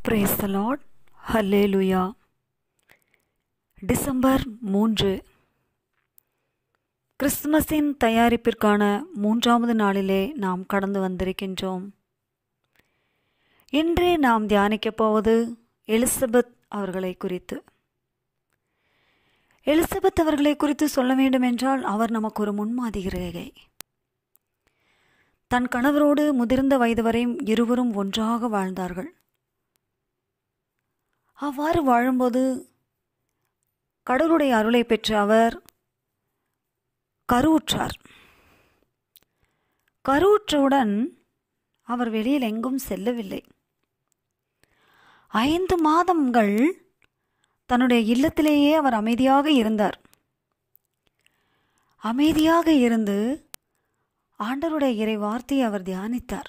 brace the lord hallelujah December மூன்று கிறிஸ்துமஸின் தயாரிப்பிற்கான மூன்றாவது நாளிலே நாம் கடந்து வந்திருக்கின்றோம் இன்று நாம் தியானிக்கப் போவது எலிசபெத் அவர்களை குறித்து எலிசபெத் அவர்களை குறித்து சொல்ல வேண்டுமென்றால் அவர் நமக்கு ஒரு முன்மாதிரிகை தன் கணவரோடு முதிர்ந்த வயது வரை இருவரும் ஒன்றாக வாழ்ந்தார்கள் அவ்வாறு வாழும்போது கடவுளுடைய அருளை பெற்ற அவர் கருவுற்றார் கருவுற்றவுடன் அவர் வெளியில் எங்கும் செல்லவில்லை ஐந்து மாதங்கள் தன்னுடைய இல்லத்திலேயே அவர் அமைதியாக இருந்தார் அமைதியாக இருந்து ஆண்டருடைய இறை வார்த்தையை அவர் தியானித்தார்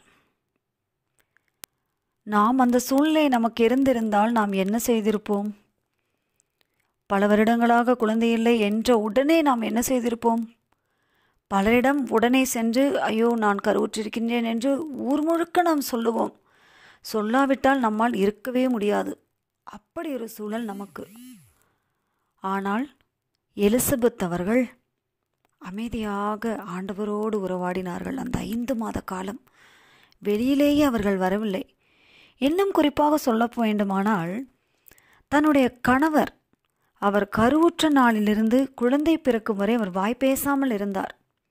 நாம் அந்த சூழ்நிலை நமக்கு இருந்திருந்தால் நாம் என்ன செய்திருப்போம் பல வருடங்களாக குழந்தை இல்லை என்ற உடனே நாம் என்ன செய்திருப்போம் பலரிடம் உடனே சென்று ஐயோ நான் கருவுற்றிருக்கின்றேன் என்று ஊர் முழுக்க நாம் சொல்லுவோம் சொல்லாவிட்டால் நம்மால் இருக்கவே முடியாது அப்படி ஒரு சூழல் நமக்கு ஆனால் எலிசபெத் அவர்கள் அமைதியாக ஆண்டவரோடு உறவாடினார்கள் அந்த ஐந்து மாத காலம் வெளியிலேயே அவர்கள் வரவில்லை இன்னும் குறிப்பாக சொல்ல வேண்டுமானால் தன்னுடைய கணவர் அவர் கருவுற்ற நாளிலிருந்து குழந்தை பிறக்கும் வரை அவர் வாய் பேசாமல் இருந்தார்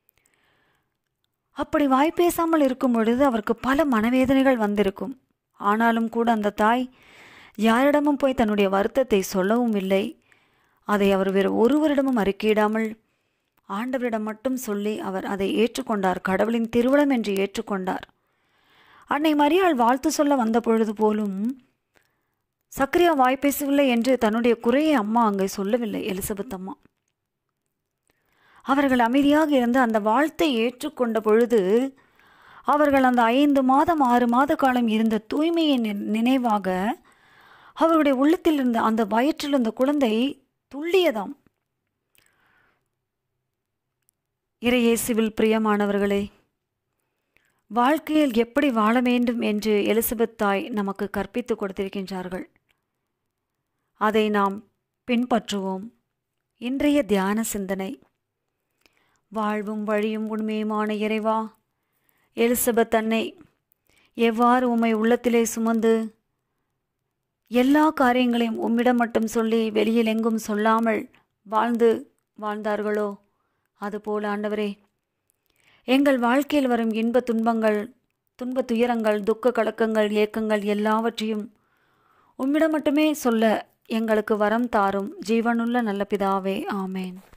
அப்படி வாய் பேசாமல் இருக்கும் பொழுது அவருக்கு பல மனவேதனைகள் வந்திருக்கும் ஆனாலும் கூட அந்த தாய் யாரிடமும் போய் தன்னுடைய வருத்தத்தை சொல்லவும் இல்லை அதை அவர் வேறு ஒருவரிடமும் அறிக்கையிடாமல் ஆண்டவரிடம் மட்டும் சொல்லி அவர் அதை ஏற்றுக்கொண்டார் கடவுளின் திருவிழம் என்று ஏற்றுக்கொண்டார் அன்னை மரியாள் வாழ்த்து சொல்ல வந்த பொழுது போலும் சக்கரியா வாய் பேசவில்லை என்று தன்னுடைய குறையை அம்மா அங்கே சொல்லவில்லை எலிசபெத் அம்மா அவர்கள் அமைதியாக இருந்து அந்த வாழ்த்தை ஏற்றுக்கொண்ட பொழுது அவர்கள் அந்த ஐந்து மாதம் ஆறு மாத காலம் இருந்த தூய்மையின் நினைவாக அவருடைய உள்ளத்தில் இருந்த அந்த வயிற்றில் இருந்த குழந்தை துள்ளியதாம் இறையேசுவில் பிரியமானவர்களே வாழ்க்கையில் எப்படி வாழ வேண்டும் என்று எலிசபெத் தாய் நமக்கு கற்பித்து கொடுத்திருக்கின்றார்கள் அதை நாம் பின்பற்றுவோம் இன்றைய தியான சிந்தனை வாழ்வும் வழியும் உண்மையுமான இறைவா எலிசபெத் அன்னை எவ்வாறு உம்மை உள்ளத்திலே சுமந்து எல்லா காரியங்களையும் உம்மிடம் மட்டும் சொல்லி வெளியில் எங்கும் சொல்லாமல் வாழ்ந்து வாழ்ந்தார்களோ அதுபோல ஆண்டவரே எங்கள் வாழ்க்கையில் வரும் இன்ப துன்பங்கள் துன்ப துயரங்கள் துக்க கலக்கங்கள் ஏக்கங்கள் எல்லாவற்றையும் உம்மிடம் மட்டுமே சொல்ல எங்களுக்கு வரம் தாரும் ஜீவனுள்ள நல்ல பிதாவே ஆமேன்